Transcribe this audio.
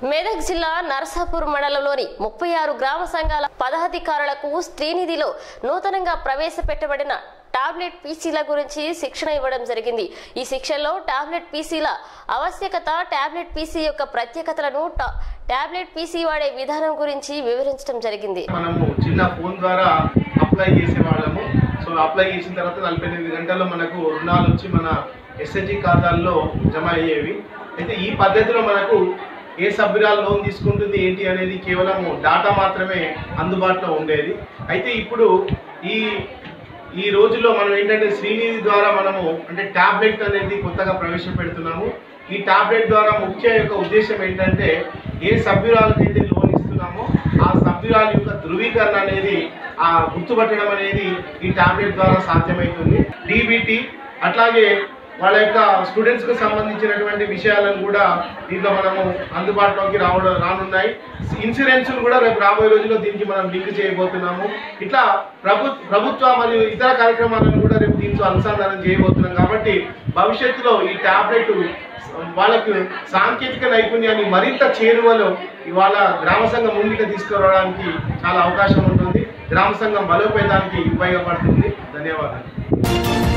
మెదక్ జిల్లా నరసాపూర్ మండలంలోని ముప్పై ఆరు గ్రామ సంఘాల పదాధికారులకు శ్రీనిధిలో నూతనంగా ప్రవేశపెట్టబడిన టాబ్లెట్ పీసీల గురించి శిక్షణ ఇవ్వడం జరిగింది ఈ శిక్షణలో టాబ్లెట్ పీసీల ఆవశ్యకత టాబ్లెట్ పీసీ యొక్క ప్రత్యేకతలను టా- టాబ్లెట్ పీసీ వాడే విధానం గురించి వివరించడం జరిగింది మనము చిన్న ఫోన్ ద్వారా అప్లై చేసేవాళ్ళము సో అప్లై చేసిన తర్వాత నలభై ఎనిమిది గంటల్లో మనకు రుణాలు వచ్చి మన ఎస్హెచ్జి ఖాతాల్లో జమ అయ్యేవి అయితే ఈ పద్ధతిలో మనకు ఏ సభ్యురాలు లోన్ తీసుకుంటుంది ఏంటి అనేది కేవలం డాటా మాత్రమే అందుబాటులో ఉండేది అయితే ఇప్పుడు ఈ ఈ రోజుల్లో మనం ఏంటంటే శ్రీనిధి ద్వారా మనము అంటే టాబ్లెట్ అనేది కొత్తగా ప్రవేశపెడుతున్నాము ఈ టాబ్లెట్ ద్వారా ముఖ్య యొక్క ఉద్దేశం ఏంటంటే ఏ సభ్యురాలకైతే లోన్ ఇస్తున్నామో ఆ సభ్యురాల యొక్క ధృవీకరణ అనేది ఆ గుర్తుపట్టడం అనేది ఈ టాబ్లెట్ ద్వారా సాధ్యమవుతుంది డీబీటీ అట్లాగే వాళ్ళ యొక్క స్టూడెంట్స్కి సంబంధించినటువంటి విషయాలను కూడా దీంట్లో మనము అందుబాటులోకి రావడం రానున్నాయి ఇన్సూరెన్స్ కూడా రేపు రాబోయే రోజుల్లో దీనికి మనం లింక్ చేయబోతున్నాము ఇట్లా ప్రభు ప్రభుత్వ మరియు ఇతర కార్యక్రమాలను కూడా రేపు దీంతో అనుసంధానం చేయబోతున్నాం కాబట్టి భవిష్యత్తులో ఈ టాబ్లెట్ వాళ్ళకు సాంకేతిక నైపుణ్యాన్ని మరింత చేరువలో ఇవాళ గ్రామ సంఘం ముందుకు తీసుకురావడానికి చాలా అవకాశం ఉంటుంది గ్రామ సంఘం బలోపేతానికి ఉపయోగపడుతుంది ధన్యవాదాలు